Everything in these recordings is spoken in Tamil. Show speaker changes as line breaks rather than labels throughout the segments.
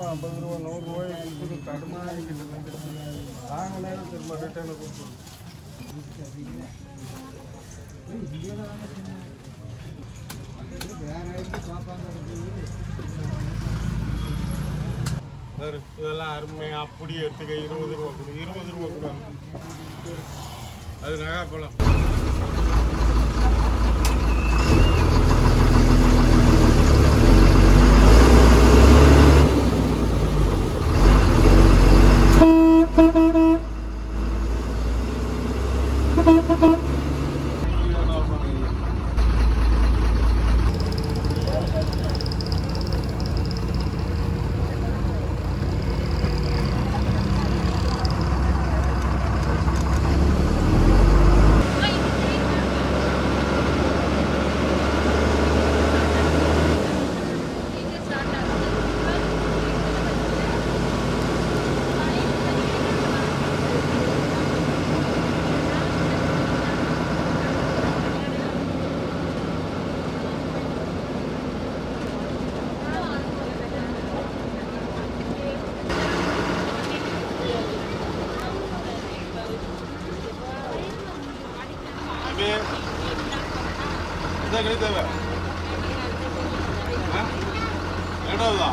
ஐம்பது ரூபா நூறு ரூபாய் கொடுத்து தடுமாறிக்கிட்டு நாங்களே திரும்ப ரிட்டர்னு கொடுத்துருவோம் பாரு, இதெல்லாம் அருமையாக அப்படியே எடுத்துக்க இருபது ரூபா கொடு இருபது ரூபா கொடு அது நகாப்பழம் அப்படியே இதான் கிடை தேவை ஆ? ரெண்டாவதா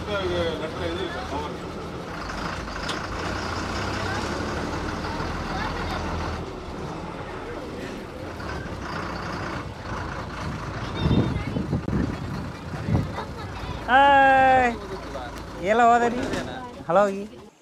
கொடுத்த லெட்டர் எது கவர்
ಹಾಯ್ ಎಲ್ಲ ಹೋದ್ರಿ ಹಲೋ ಹೋಗಿ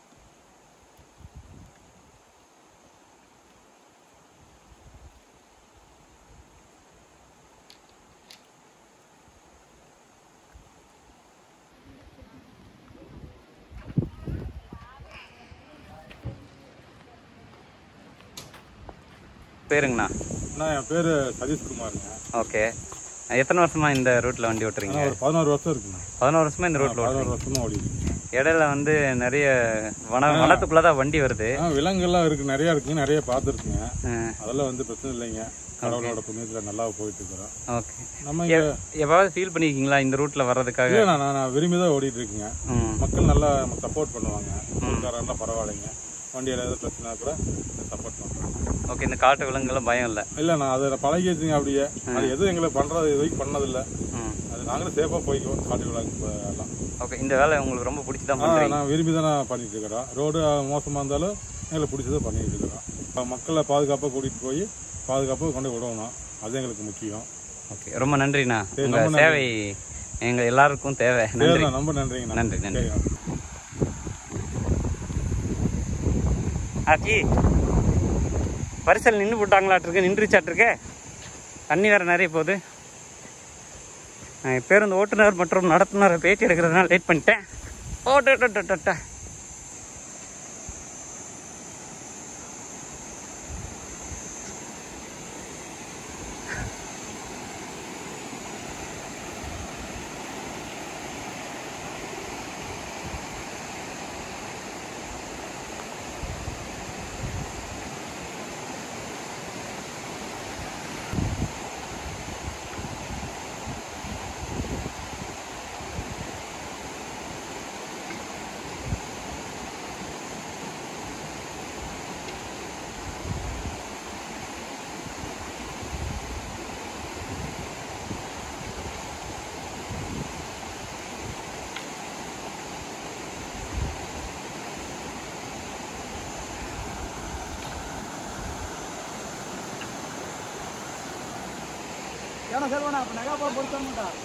பேருங்கண்ணா
அண்ணா என் பேர் சதீஷ்குமாருங்க
ஓகே எத்தனை வருஷமா இந்த ரூட்ல வண்டி ஓட்டுறீங்க
ஆனால் ஒரு பதினோரு வருஷம் இருக்குண்ணா
பதினோரு வருஷமா இந்த ரூட்ல
பதினோரு
ஓட்டுறீங்க
வருஷமா ஓடி இருக்குங்க
இடையில வந்து நிறைய வன வனத்துக்குள்ளதான் வண்டி வருது
ஆ விலங்குகள்லாம் இருக்கு நிறைய இருக்குங்க நிறைய பார்த்துருக்குங்க
ஆ,
அதெல்லாம் வந்து பிரச்சனை இல்லைங்க கடவுளோட புண்ணியத்தில் நல்லா போயிட்டு இருக்கிறோம்
ஓகே
நம்ம இங்கே
எப்பாவது ஃபீல் பண்ணிருக்கீங்களா இந்த ரூட்ல வர்றதுக்காக
இல்லைண்ணா நான் நான் விரும்பி தான் ஓடிட்டு இருக்குங்க
ம்
மக்கள் நல்லா சப்போர்ட் பண்ணுவாங்க ஊருக்காரெல்லாம் பரவாயில்லைங்க வண்டியில் ஏதாவது பிரச்சனை கூட சப்போர்ட் பண்ணுறாங்க
ஓகே இந்த காட்டு விலங்குலாம் பயம் இல்லை
இல்லை நான் அதை பழகிடுச்சுங்க அப்படியே அது எதுவும் எங்களுக்கு பண்ணுறது இது வரைக்கும் பண்ணதில்லை
ம்
அது நாங்களும் சேஃபாக போய்க்குவோம் காட்டு விலங்கு எல்லாம்
ஓகே இந்த வேலை உங்களுக்கு ரொம்ப பிடிச்சி தான்
ஆ,
பண்ணுறீங்க
நான் விரும்பி தானே பண்ணிட்டு இருக்கிறோம் ரோடு மோசமாக இருந்தாலும் எங்களுக்கு பிடிச்சதை பண்ணிட்டு இருக்கிறோம் இப்ப மக்களை பாதுகாப்பாக கூட்டிகிட்டு போய் பாதுகாப்பாக கொண்டு விடணும் அது எங்களுக்கு முக்கியம்
ஓகே ரொம்ப நன்றிண்ணா
சரி,
உங்க
ரொம்ப நன்றி.
சேவை எங்க எல்லாருக்கும் தேவை நன்றி
சரிண்ணா ரொம்ப நன்றிங்கண்ணா
நன்றி, நன்றி.
சரிண்ணா.
ஆச்சி பரிசல் நின்று போட்டாங்களாட்டிருக்கு நின்றுச்சாட்டிருக்கு தண்ணி வேற நிறைய போகுது நான் பேருந்து ஓட்டுநர் மற்றும் நடத்துனரை பேட்டி எடுக்கிறதுனால லேட் பண்ணிட்டேன் ஓட்டு
ಏನೋ ಸರ್ ಅಣ್ಣ ನಗ ಬರ್ತಾನೆ